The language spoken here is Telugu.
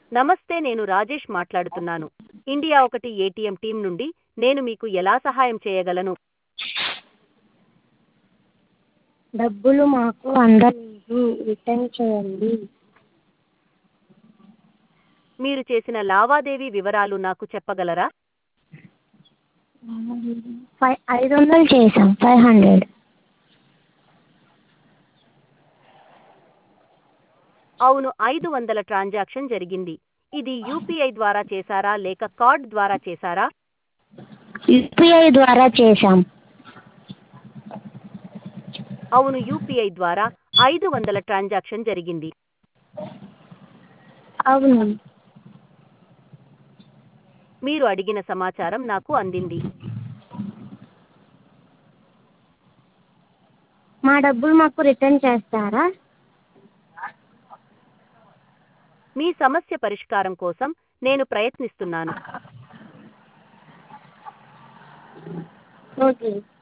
నమస్తే నేను రాజేష్ మాట్లాడుతున్నాను ఇండియా ఒకటి ఏటీఎం టీం నుండి నేను మీకు ఎలా సహాయం చేయగలను డబ్బులు మాకు అందలేదు రిటర్న్ చేయండి మీరు చేసిన లావాదేవీ వివరాలు నాకు చెప్పగలరా ఫైవ్ ఐదు వందలు చేసాం ఫైవ్ హండ్రెడ్ అవును ఐదు వందల ట్రాన్సాక్షన్ జరిగింది ఇది యూపీఐ ద్వారా చేశారా లేక కార్డ్ ద్వారా చేశారా యూపీఐ ద్వారా చేసాం అవును యూపీఐ ద్వారా ఐదు వందల ట్రాన్సాక్షన్ జరిగింది అవును మీరు అడిగిన సమాచారం నాకు అందింది మా డబ్బులు మాకు రిటర్న్ చేస్తారా మీ సమస్య పరిష్కారం కోసం నేను ప్రయత్నిస్తున్నాను ఓకే